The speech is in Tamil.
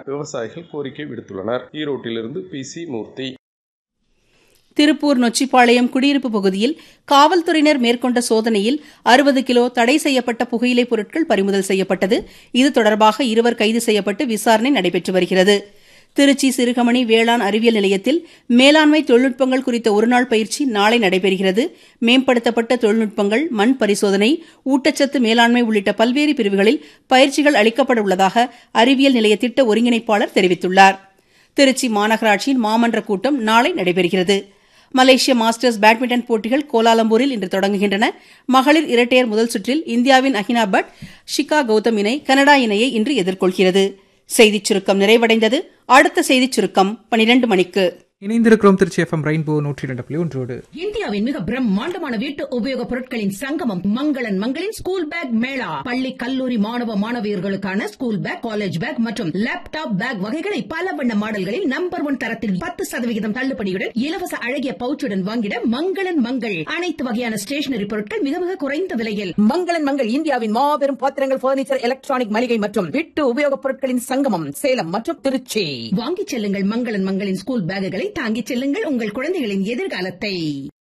விவசாயிகள் கோரிக்கை விடுத்துள்ளனர் ஈரோட்டிலிருந்து பி சி மூர்த்தி திருப்பூர் நொச்சிப்பாளையம் குடியிருப்பு பகுதியில் காவல்துறையினர் மேற்கொண்ட சோதனையில் அறுபது கிலோ தடை செய்யப்பட்ட புகையிலைப் பொருட்கள் பறிமுதல் செய்யப்பட்டது இது தொடர்பாக இருவர் கைது செய்யப்பட்டு விசாரணை நடைபெற்று வருகிறது திருச்சி சிறுகமணி வேளாண் அறிவியல் நிலையத்தில் மேலாண்மை தொழில்நுட்பங்கள் குறித்த ஒருநாள் பயிற்சி நாளை நடைபெறுகிறது மேம்படுத்தப்பட்ட தொழில்நுட்பங்கள் மண் பரிசோதனை ஊட்டச்சத்து மேலாண்மை உள்ளிட்ட பல்வேறு பிரிவுகளில் பயிற்சிகள் அளிக்கப்பட உள்ளதாக அறிவியல் நிலைய திட்ட ஒருங்கிணைப்பாளர் தெரிவித்துள்ளார் திருச்சி மாநகராட்சியின் மாமன்ற கூட்டம் நாளை நடைபெறுகிறது மலேசிய மாஸ்டர்ஸ் பேட்மிண்டன் போட்டிகள் கோலாலம்பூரில் இன்று தொடங்குகின்றன மகளிர் இரட்டையர் முதல் சுற்றில் இந்தியாவின் அஹினா பட் ஷிகா கௌதம் இணை கனடா இணையை இன்று எதிர்கொள்கிறது செய்திச் சுருக்கம் நிறைவடைந்தது அடுத்த செய்திச் சுருக்கம் பனிரெண்டு மணிக்கு இணைந்திருக்கிறோம் திருச்சி எஃப்எம் ரெயின்போ நூற்றி இரண்டு புள்ளி ஒன்றோடு இந்தியாவின் மிக பிரம்மாண்டமான வீட்டு உபயோகப் பொருட்களின் சங்கமம் மங்களன் மங்களின் ஸ்கூல் பேக் மேளா பள்ளி கல்லூரி மாணவ மாணவியர்களுக்கான ஸ்கூல் பேக் காலேஜ் பேக் மற்றும் லேப்டாப் பேக் வகைகளை பல வண்ண மாடல்களில் நம்பர் ஒன் தரத்தில் பத்து சதவிகிதம் தள்ளுபடியுடன் இலவச அழகிய பவுச்சுடன் வாங்கிட மங்களன் மங்கள் அனைத்து வகையான ஸ்டேஷனரி பொருட்கள் மிக மிக குறைந்த விலையில் மங்களன் மங்கள் இந்தியாவின் மாபெரும் பாத்திரங்கள் பர்னிச்சர் எலக்ட்ரானிக் மளிகை மற்றும் வீட்டு உபயோகப் பொருட்களின் சங்கமம் சேலம் மற்றும் திருச்சி வாங்கிச் செல்லுங்கள் மங்களன் மங்களின் ஸ்கூல் பேக்குகளை தாங்கிச் செல்லுங்கள் உங்கள் குழந்தைகளின் எதிர்காலத்தை